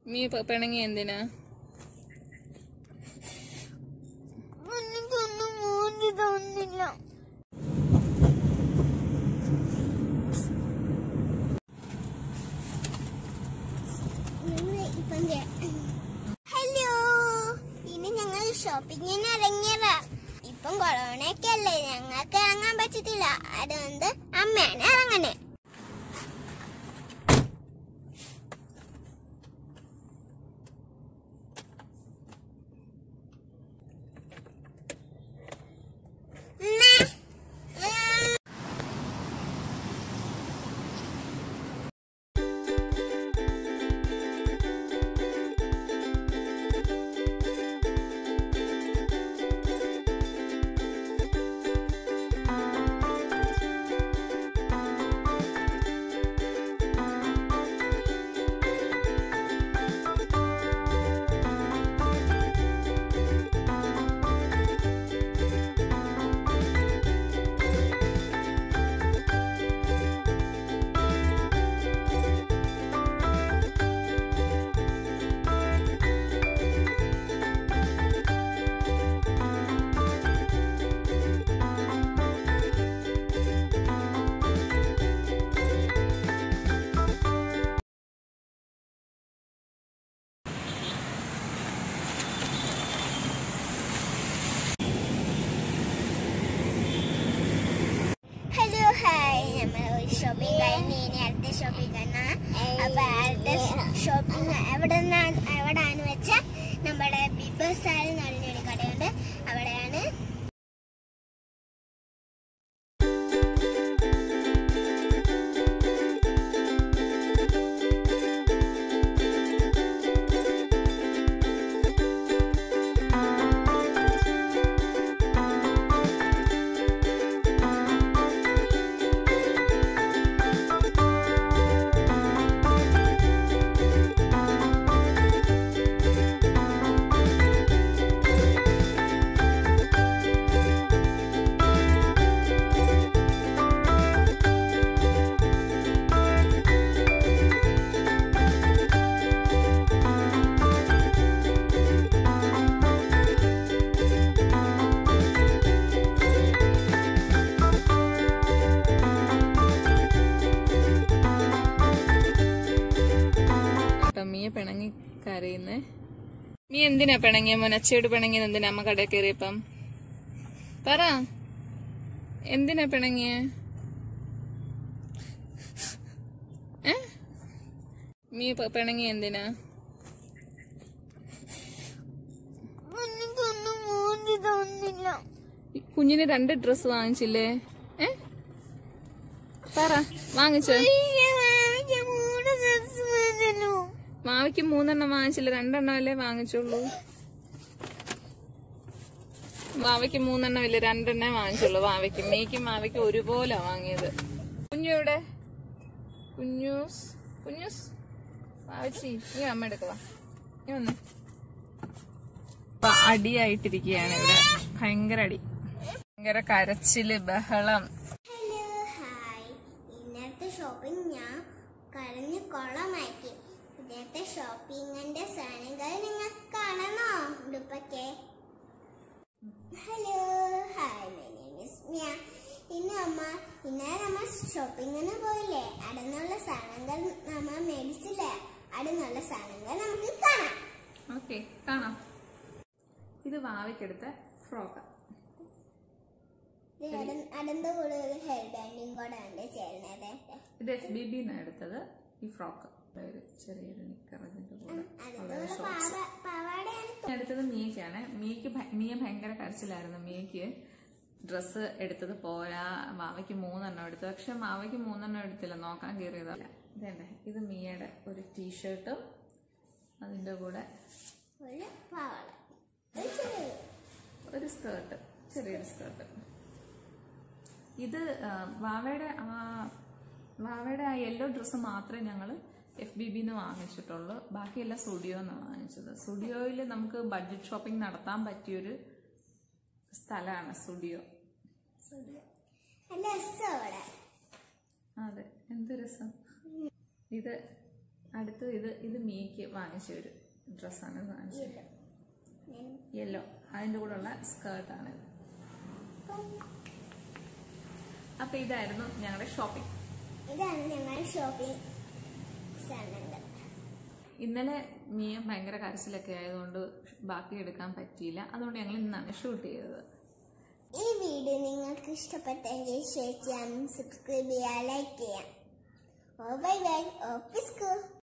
നീ പ- പിണങ്ങി എന്തിനാ എനിക്കൊന്നും മൂന്ന് തോന്നില്ല ഹലോ ഇന്ന് ഞങ്ങൾ ഷോപ്പിങ്ങിന് ഇറങ്ങിയതാ ഇപ്പം കൊറോണയൊക്കെ അല്ലേ ഞങ്ങൾക്ക് ഇറങ്ങാൻ പറ്റത്തില്ല അതുകൊണ്ട് അമ്മയാണ് ഇറങ്ങണേ ഹലോ ഹായ് നമ്മൾ ഷോപ്പിംഗ് കഴിഞ്ഞ് ഇനി അടുത്ത ഷോപ്പിംഗ് കാണാം അപ്പൊ അടുത്ത ഷോപ്പിംഗ് എവിടെ എവിടാന്ന് വെച്ചാൽ നമ്മുടെ ബിബസാർ എന്ന് പറഞ്ഞൊരു കടയുണ്ട് അവിടെയാണ് കേട്ടോ മിയ പിണങ്ങി കരയുന്നേ നീ എന്തിനാ പിണങ്ങിയ മോൻ അച്ചയോട് പിണങ്ങിയത് എന്തിനാ അമ്മ കടയിൽ കയറിയപ്പം പറ എന്തിനാ പിണങ്ങിയ ഏ നീ പ- പിണങ്ങിയ എന്തിനാ എനിക്കൊന്നും മൂന്ന് തോന്നില്ല ഈ കുഞ്ഞിന് രണ്ട് ഡ്രസ് വാങ്ങിച്ചില്ലേ ഏ പറ വാങ്ങിച്ചോ മൂന്ന് ഡ്രസ് വേണല്ലോ മാവിക്ക് മൂന്നെണ്ണം വാങ്ങിച്ചില്ല രണ്ടെണ്ണം അല്ലേ വാങ്ങിച്ചുള്ളൂ മാവയ്ക്ക് മൂന്നെണ്ണം ഇല്ല രണ്ടെണ്ണേ വാങ്ങിച്ചുള്ളൂ മാവയ്ക്ക് മേയ്ക്കും മാവയ്ക്കും ഒരുപോലെ വാങ്ങിയത് കുഞ്ഞു എവിടെ കുഞ്ഞൂസ് കുഞ്ഞൂസ് മാവച്ചി നീ അമ്മ എടുക്കവാ നീ വന്ന് ഇപ്പൊ അടിയായിട്ടിരിക്കുകയാണ് ഇവിടെ ഭയങ്കര അടി ഭയങ്കര കരച്ചില് ബഹളം ഹലോ ഹായ് ഇന്നത്തെ ഷോപ്പിംഗ് ഞാൻ കരഞ്ഞ് കൊളമാക്കി ഇന്നത്തെ ഷോപ്പിങ്ങിന്റെ സാധനങ്ങൾ നിങ്ങൾക്ക് കാണണോ ഉടുപ്പൊക്കെ hello hi my name is Mia ഇന്ന് അമ്മ ഇന്നലെ നമ്മ ഷോപ്പിങ്ങിന് പോയില്ലേ അവിടെ നിന്നുള്ള സാധനങ്ങൾ നമ്മ മേടിച്ചില്ലേ അവിടെ നിന്നുള്ള സാധനങ്ങൾ നമുക്ക് കാണാം ഓക്കെ കാണാം ഇത് വാവയ്ക്കെടുത്ത ഫ്രോക്ക് ഇത് അട- അടന്ത കൂടെ ഒരു ഹെയർ ബാൻഡും കൂടെ ഉണ്ട് ചേരുന്നത് ഇത് എഫ് ബി ബി എടുത്തത് ഈ ഫ്രോക്ക് ഒരു ചെറിയൊരു നിക്കർ ഇതിന്റെ കൂടെ ഉള്ള അതുപോലെ ഷോർട്സ് പാവ പാവാടയാണ് എടുത്തത് മിയക്കാണ് മിയക്ക് ഭ- മിയ ഭയങ്കര കരച്ചിലായിരുന്നു മിയക്ക് ഡ്രസ്സ് എടുത്തത് പോരാ മാവയ്ക്ക് മൂന്നെണ്ണം എടുത്തു പക്ഷെ മാവയ്ക്ക് മൂന്നെണ്ണം എടുത്തില്ല നോക്കാൻ കയറിയതല്ല ഇതേണ്ടേ ഇത് മിയയുടെ ഒരു ടീഷർട്ടും അതിന്റെ കൂടെ ഒരു പാവാട ഒരു ചെറിയത് ഒരു സ്കേർട്ട് ചെറിയൊരു സ്കേർട്ട് ഇത് ആ, വാവയുടെ ആ വാവയുടെ ആ യെല്ലോ ഡ്രസ്സ് മാത്രമേ ഞങ്ങൾ എഫ് ബി ബിന്ന് വാങ്ങിച്ചിട്ടുള്ളൂ ബാക്കിയെല്ലാം സ്റ്റുഡിയോ എന്നാണ് വാങ്ങിച്ചത് സ്റ്റുഡിയോയിൽ നമുക്ക് ബഡ്ജറ്റ് ഷോപ്പിംഗ് നടത്താൻ പറ്റിയൊരു സ്ഥലമാണ് സ്റ്റുഡിയോ നല്ല രസം അവിടെ അതെ എന്ത് രസം ഇത് അടുത്ത് ഇത് ഇത് മീക്ക് വാങ്ങിച്ച ഒരു ഡ്രസ്സാണ് വാങ്ങിച്ചത് യെല്ലോ അതിൻ്റെ കൂടെയുള്ള സ്കേർട്ടാണ് ഇത് അപ്പൊ ഇതായിരുന്നു ഞങ്ങളുടെ ഷോപ്പിംഗ് ഇതാണ് ഞങ്ങൾ ഷോപ്പിംഗ് സ്ഥലങ്ങൾ ഇന്നലെ മിയ ഭയങ്കര കരച്ചിലൊക്കെ ആയതുകൊണ്ട് ബാക്കി എടുക്കാൻ പറ്റിയില്ല അതുകൊണ്ട് ഞങ്ങൾ ഇന്നാണ് ഷൂട്ട് ചെയ്തത് ഈ വീഡിയോ നിങ്ങൾക്ക് ഇഷ്ടപ്പെട്ടെങ്കിൽ ഷെയർ ചെയ്യാം സബ്സ്ക്രൈബ് ചെയ്യാം ലൈക്ക് ചെയ്യാം ഓ ബൈ ബൈ ഓ പിസ്കു